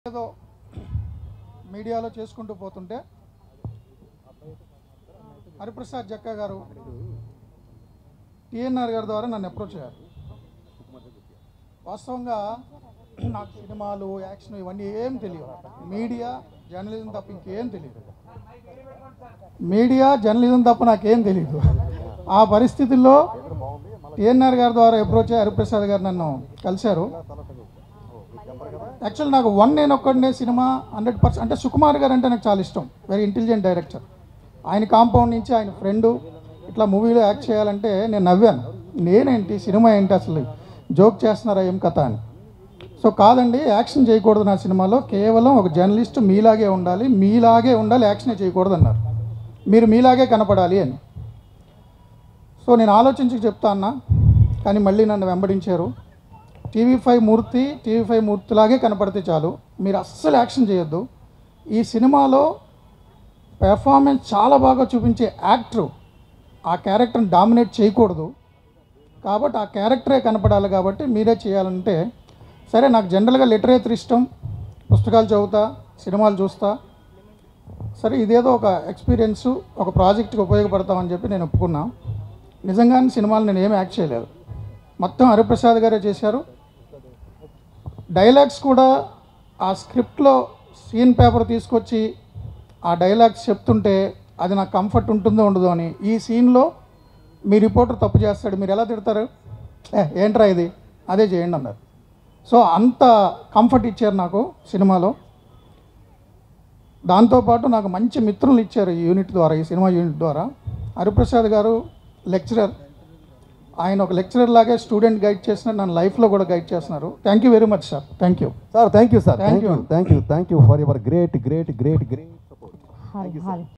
ఏదో మీడియాలో చేసుకుంటూ పోతుంటే హరిప్రసాద్ జక్క గారు టిఎన్ఆర్ గారి ద్వారా నన్ను అప్రోచ్ అయ్యారు వాస్తవంగా నాకు సినిమాలు యాక్షన్ ఇవన్నీ ఏం తెలియదు మీడియా జర్నలిజం తప్ప ఇంకేం తెలియదు మీడియా జర్నలిజం తప్ప నాకేం తెలియదు ఆ పరిస్థితుల్లో టిఎన్ఆర్ గారి ద్వారా అప్రోచ్ అయ్యి హరిప్రసాద్ గారు నన్ను కలిశారు యాక్చువల్ నాకు వన్ నేను ఒక్కడనే సినిమా హండ్రెడ్ పర్సెంట్ అంటే సుకుమార్ గారు అంటే నాకు చాలా ఇష్టం వెరీ ఇంటెలిజెంట్ డైరెక్టర్ ఆయన కాంపౌండ్ నుంచి ఆయన ఫ్రెండ్ ఇట్లా మూవీలో యాక్ట్ చేయాలంటే నేను నవ్వాను నేనేంటి సినిమా ఏంటి అసలు జోక్ చేస్తున్నారా ఏం కథ అని సో కాదండి యాక్షన్ చేయకూడదు నా సినిమాలో కేవలం ఒక జర్నలిస్ట్ మీలాగే ఉండాలి మీలాగే ఉండాలి యాక్షనే చేయకూడదు అన్నారు మీరు మీలాగే కనపడాలి అని సో నేను ఆలోచించి చెప్తా అన్నా కానీ మళ్ళీ నన్ను వెంబడించారు TV five Murthy TV five మూర్తిలాగే కనపడితే చాలు మీరు అస్సలు యాక్షన్ చేయొద్దు ఈ సినిమాలో పెర్ఫార్మెన్స్ చాలా బాగా చూపించే యాక్టరు ఆ క్యారెక్టర్ని డామినేట్ చేయకూడదు కాబట్టి ఆ క్యారెక్టరే కనపడాలి కాబట్టి మీరే చేయాలంటే సరే నాకు జనరల్గా లిటరేచర్ ఇష్టం పుస్తకాలు చదువుతా సినిమాలు చూస్తా సరే ఇదేదో ఒక ఎక్స్పీరియన్స్ ఒక ప్రాజెక్ట్కి ఉపయోగపడతామని చెప్పి నేను ఒప్పుకున్నా నిజంగానే సినిమాలు నేను ఏమి యాక్ట్ చేయలేదు మొత్తం హరిప్రసాద్ గారే చేశారు డైలాగ్స్ కూడా ఆ స్క్రిప్ట్లో సీన్ పేపర్ తీసుకొచ్చి ఆ డైలాగ్స్ చెప్తుంటే అది నాకు కంఫర్ట్ ఉంటుందో ఉండదో అని ఈ సీన్లో మీ రిపోర్టర్ తప్పు చేస్తాడు మీరు ఎలా తిడతారు ఏ ఏంట్రా ఇది అదే చేయండి అన్నారు సో అంత కంఫర్ట్ ఇచ్చారు నాకు సినిమాలో దాంతోపాటు నాకు మంచి మిత్రులు ఇచ్చారు ఈ యూనిట్ ద్వారా ఈ సినిమా యూనిట్ ద్వారా హరిప్రసాద్ గారు లెక్చరర్ ఆయన ఒక లెక్చరర్ లాగే స్టూడెంట్ గైడ్ చేసిన నన్ను లైఫ్లో కూడా గైడ్ చేస్తున్నారు thank you very much sir thank you sir thank you sir Thank thank you you. Thank you thank you for your great great great great hi hi